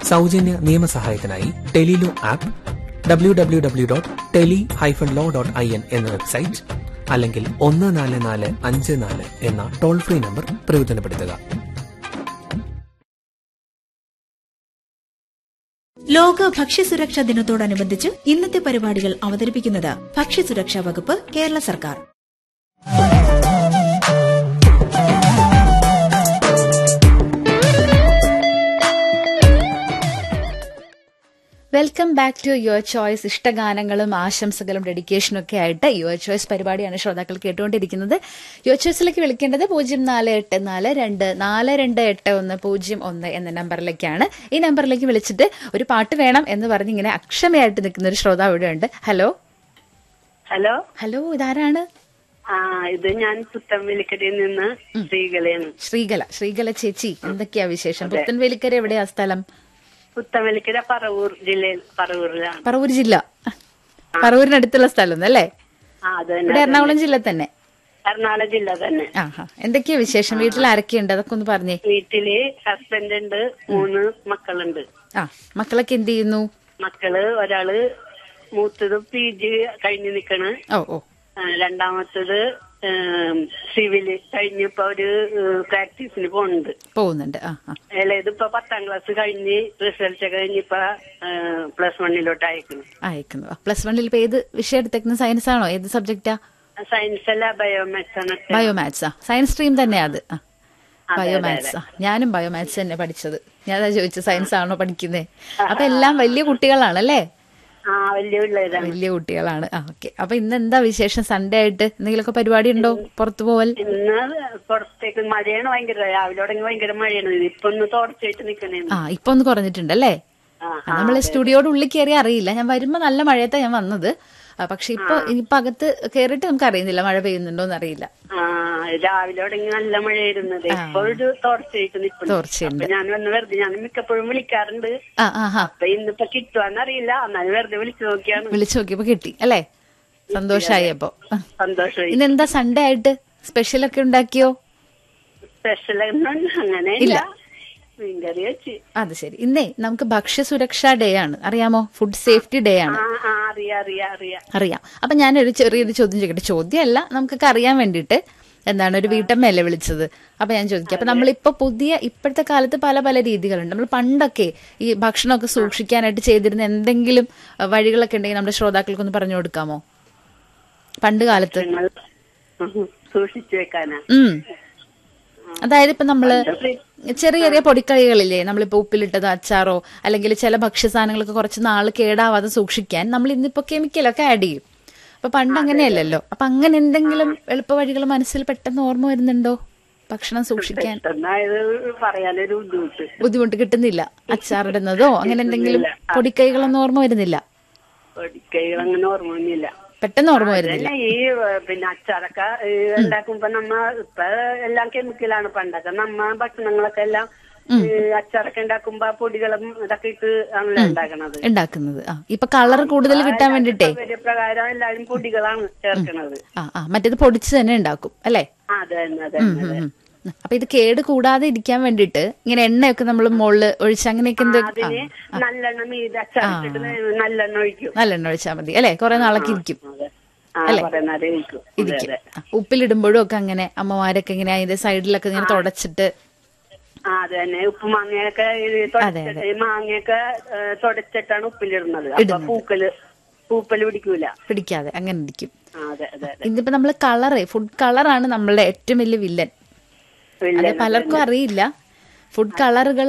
സൗജന്യ നിയമസഹായത്തിനായി tele law app W W W dot tele hyphen law dot I N എന്ന website അല്ലെങ്കിൽ ഒന്ന് നാല് നാല് അഞ്ച് നാല് എന്ന ടോൾ ഫ്രീ നമ്പർ പ്രയോജനപ്പെടുത്തുക ലോക ഭക്ഷ്യസുരക്ഷാ ദിനത്തോടനുബന്ധിച്ച് ഇന്നത്തെ പരിപാടികൾ അവതരിപ്പിക്കുന്നത് ഭക്ഷ്യസുരക്ഷാ വകുപ്പ് കേരള സർക്കാർ welcome back to your choice ഇഷ്ടഗാനങ്ങളും ആശംസകളും ഡെഡിക്കേഷനും ഒക്കെ ആയിട്ട് യുവർ ചോയ്സ് പരിപാടിയാണ് ശ്രോതാക്കൾ കേട്ടുകൊണ്ടിരിക്കുന്നത് യുവർ ചോയ്സിലേക്ക് വിളിക്കേണ്ടത് പൂജ്യം നാല് എട്ട് നാല് രണ്ട് നാല് രണ്ട് എട്ട് ഒന്ന് പൂജ്യം ഒന്ന് എന്ന നമ്പറിലേക്കാണ് ഈ നമ്പറിലേക്ക് വിളിച്ചിട്ട് ഒരു പാട്ട് വേണം എന്ന് പറഞ്ഞ് ഇങ്ങനെ അക്ഷമയായിട്ട് നിൽക്കുന്ന ഒരു ശ്രോതാവ് ഇവിടെ ഉണ്ട് ഹലോ ഹലോ ഹലോ ഇതാരാണ് ആ ഇത് ഞാൻ പുത്തൻവേലിക്കരയിൽ നിന്ന് ശ്രീകലയാണ് ശ്രീകല ശ്രീകല ചേച്ചി എന്തൊക്കെയാ വിശേഷം പുത്തൻവേലിക്കര എവിടെയാ സ്ഥലം പുത്തൻവേലിക്കര പറവൂർ ജില്ലയിൽ പറവൂരിലാണ് പറവൂർ ജില്ല പറവൂരിനടുത്തുള്ള സ്ഥലം അല്ലേ ആ അത് ഇവിടെ തന്നെ എറണാകുളം ജില്ല തന്നെ എറണാകുളം ജില്ല തന്നെ ആഹാ എന്തൊക്കെയാ വിശേഷം വീട്ടിൽ ആരൊക്കെയുണ്ട് അതൊക്കെ ഒന്ന് പറഞ്ഞേ വീട്ടില് ഹസ്ബൻഡ് ഉണ്ട് മൂന്ന് മക്കളുണ്ട് ആ മക്കളൊക്കെ എന്ത് ചെയ്യുന്നു മക്കള് ഒരാള് മൂത്തത് പി ജി കഴിഞ്ഞ് നിക്കണ് ഓ ഓ ആ, രണ്ടാമത്തത് ഏം, സിവില് കഴിഞ്ഞിപ്പോ ഒരു പ്രാക്ടീസിന് പോകുന്നുണ്ട് പോകുന്നുണ്ട് ആ ആ ഇളയത് ഇപ്പൊ പത്താം ക്ലാസ് കഴിഞ്ഞ് റിസൾട്ട് ഒക്കെ കഴിഞ്ഞിപ്പോ പ്ലസ് വണ്ണിലോട്ട് അയക്കുന്നു അയക്കുന്നു പ്ലസ് വണ്ണിൽ ഇപ്പൊ ഏത് വിഷയം എടുത്തേക്കുന്ന സയൻസ് ആണോ ഏത് സബ്ജക്റ്റാ സയൻസ് അല്ല ബയോമാത്സ് ആണ് ബയോമാത്സ് ആ സയൻസ് സ്ട്രീം തന്നെയാ അത് ആ അതെ, ബയോമാത്സ് ആ ഞാനും ബയോമാത്സ് തന്നെ പഠിച്ചത് ഞാനതാ ചോദിച്ചു സയൻസ് ആണോ പഠിക്കുന്നേ അപ്പൊ എല്ലാം വലിയ കുട്ടികളാണല്ലേ ആ വലിയ പിള്ളേരാണ് വലിയ കുട്ടികളാണ് ആ ഓക്കെ അപ്പൊ ഇന്ന് എന്താ വിശേഷം സൺഡേ ആയിട്ട് എന്തെങ്കിലുമൊക്കെ പരിപാടി ഉണ്ടോ പുറത്തു പോവൽ ഇന്ന് പുറത്തേക്ക് മഴയാണ് ഭയങ്കര രാവിലെ തുടങ്ങി ഭയങ്കര മഴയാണ് ഇപ്പൊ ഒന്ന് തോർച്ചയായിട്ട് നിക്കണേ ആ ഇപ്പൊ ഒന്ന് കുറഞ്ഞിട്ടുണ്ടല്ലേ ആ, നമ്മൾ സ്റ്റുഡിയോയുടെ ഉള്ളിൽ കയറി അറിയില്ല ഞാൻ വരുമ്പോ നല്ല മഴയത്താ ഞാൻ വന്നത് ആ, പക്ഷെ ഇപ്പൊ ഇനിയിപ്പൊ അകത്ത് കയറിയിട്ട് നമുക്ക് അറിയുന്നില്ല മഴ പെയ്യുന്നുണ്ടോ എന്ന് അറിയില്ല ആ രാവിലെ തുടങ്ങി നല്ല മഴയായിരുന്നത് ഇപ്പൊ ഒരു തോർച്ചയായിട്ട് നിൽക്കുന്നു തോർച്ചയുണ്ട്. അപ്പൊ ഞാൻ വന്ന് വെറുതെ ഞാൻ മിക്കപ്പോഴും വിളിക്കാറുണ്ട് ആ ആ ആ അപ്പൊ ഇന്നിപ്പോ കിട്ടുവാന്നറിയില്ല എന്നാലും വെറുതെ വിളിച്ചു നോക്കിയാണ് വിളിച്ചു നോക്കിയപ്പോ കിട്ടി അല്ലേ സന്തോഷായി അപ്പൊ സന്തോഷമായി ഇന്നെന്താ സൺഡേ ആയിട്ട് സ്പെഷ്യൽ ഒക്കെ ഉണ്ടാക്കിയോ സ്പെഷ്യൽ ഒന്നും അങ്ങനെ ഇല്ല മീൻകറി വെച്ച് അത് ശരി ഇന്നേ നമുക്ക് ഭക്ഷ്യസുരക്ഷാ ഡേ ആണ് അറിയാമോ ഫുഡ് സേഫ്റ്റി ഡേ ആണ് ആ ആ അറിയാ അറിയാ അറിയാ അറിയാം അപ്പൊ ഞാനൊരു ചെറിയൊരു ചോദ്യം ചോദിക്കട്ടെ ചോദ്യമല്ല നമുക്കൊക്കെ അറിയാൻ വേണ്ടിയിട്ട് എന്താണ് ഒരു വീട്ടമ്മയല്ലേ വിളിച്ചത് അപ്പൊ ഞാൻ ചോദിക്കാം അപ്പൊ നമ്മളിപ്പോ പുതിയ ഇപ്പോഴത്തെ കാലത്ത് പല പല രീതികളുണ്ട് നമ്മൾ പണ്ടൊക്കെ ഈ ഭക്ഷണമൊക്കെ സൂക്ഷിക്കാനായിട്ട് ചെയ്തിരുന്ന എന്തെങ്കിലും അഹ്, വഴികളൊക്കെ ഉണ്ടെങ്കിൽ നമ്മുടെ ശ്രോതാക്കൾക്കൊന്ന് പറഞ്ഞു കൊടുക്കാമോ പണ്ട് കാലത്ത് നിങ്ങൾ സൂക്ഷിച്ചു വെക്കാനാ ഉം അതായത് ഇപ്പൊ നമ്മള് ചെറിയ ചെറിയ പൊടിക്കൈകളില്ലേ നമ്മളിപ്പോ ഉപ്പിലിട്ടത് അച്ചാറോ അല്ലെങ്കിൽ ചില ഭക്ഷ്യസാധനങ്ങളൊക്കെ കുറച്ച് നാള് കേടാവാതെ സൂക്ഷിക്കാൻ നമ്മൾ ഇന്നിപ്പോ കെമിക്കലൊക്കെ ആഡ് ചെയ്യും അപ്പൊ പണ്ട് അങ്ങനെയല്ലല്ലോ അപ്പൊ അങ്ങനെ എന്തെങ്കിലും എളുപ്പ വഴികൾ മനസ്സിൽ പെട്ടെന്ന് ഓർമ്മ വരുന്നുണ്ടോ ഭക്ഷണം സൂക്ഷിക്കാൻ പെട്ടെന്നായത് പറയാനൊരു ബുദ്ധിമുട്ട് ബുദ്ധിമുട്ട് കിട്ടുന്നില്ല അച്ചാറിടുന്നതോ അങ്ങനെ എന്തെങ്കിലും പൊടിക്കൈകളൊന്നും ഓർമ്മ വരുന്നില്ല പൊടിക്കൈകൾ അങ്ങനെ ഓർമ്മയൊന്നുമില്ല പെട്ടെന്ന് ഓർമ്മ വരുന്നില്ല അതന്നെ ഈ ഏ, പിന്നെ അച്ചാറൊക്കെ ഏ, ഉണ്ടാക്കുമ്പോ നമ്മ ഇപ്പൊ എല്ലാം കെമിക്കലാണ് പണ്ടൊക്കെ നമ്മ ഭക്ഷണങ്ങളൊക്കെ എല്ലാം ഈ അച്ചാറൊക്കെ ഉണ്ടാക്കുമ്പോ ആ പൊടികളും ഇതൊക്കെ ഇട്ട് ആണല്ലോ ഉണ്ടാക്കണത് ഉണ്ടാക്കുന്നത് ആ ഇപ്പൊ കളർ കൂടുതൽ കിട്ടാൻ വേണ്ടിട്ടേ പ്രകാരം എല്ലാരും പൊടികളാണ് ചേർക്കണത് ആ ആ മറ്റേത് പൊടിച്ച് തന്നെ ഉണ്ടാക്കും അല്ലേ ആ, അത് തന്നെ അത് തന്നെ അതെ. ഉം. അപ്പൊ ഇത് കേട് കൂടാതെ ഇരിക്കാൻ വേണ്ടിട്ട് ഇങ്ങനെ എണ്ണയൊക്കെ നമ്മൾ മുകളില് ഒഴിച്ച് അങ്ങനെയൊക്കെ എന്ത് അതിന് നല്ലെണ്ണ മീത് അച്ചാറിട്ടിട്ട് നല്ലെണ്ണ ഒഴിക്കും നല്ലെണ്ണ ഒഴിച്ചാൽ മതി അല്ലെ കുറെ നാളൊക്കെ ഇരിക്കും അതെ ആ കുറെ നേരം ഇരിക്കും അതെ, ഇരിക്കും അതെ. ആ, ഉപ്പിലിടുമ്പോഴും ഒക്കെ അങ്ങനെ അമ്മമാരൊക്കെ ഇങ്ങനെ അതിന്റെ സൈഡിലൊക്കെ ഇങ്ങനെ തുടച്ചിട്ട് ആ അത് തന്നെ ഉപ്പ് മാങ്ങയൊക്കെ ഇത് തുടച്ചിട്ട് ഈ മാങ്ങയൊക്കെ ഏ, തുടച്ചിട്ടാണ് ഉപ്പിലിടുന്നത് അപ്പൊ പൂക്കല് പൂപ്പല് പിടിക്കൂല പിടിക്കാതെ അങ്ങനെ ഇരിക്കും ആ, അതെ അതെ അതെ ഇന്നിപ്പോ നമ്മള് കളറേ ഫുഡ് കളറാണ് നമ്മളുടെ ഏറ്റവും വലിയ വില്ലൻ വില്ലൻ അത് പലർക്കും അറിയില്ല ഫുഡ് കളറുകൾ